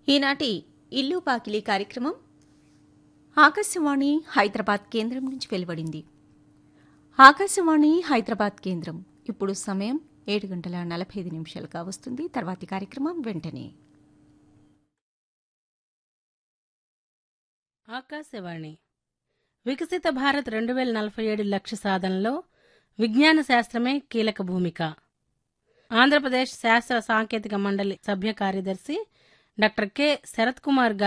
ఈనాటి ఇల్లు పాకిలి కార్యక్రమం ఆకాశవాణి హైదరాబాద్ కేంద్రం నుంచి వెలువడింది ఆకాశవాణి హైదరాబాద్ కేంద్రం ఇప్పుడు సమయం ఏడు గంటల నలభై ఐదు నిమిషాలుగా వస్తుంది తర్వాతి కార్యక్రమం వెంటనే ఆకాశవాణి వికసిత భారత్ రెండు వేల నలభై ఏడు లక్ష్య సాధనలో విజ్ఞాన శాస్త్రమే కీలక భూమిక ఆంధ్రప్రదేశ్ శాస్త్ర సాంకేతిక మండలి సభ్య కార్యదర్శి డాక్టర్ కె శరత్ కుమార్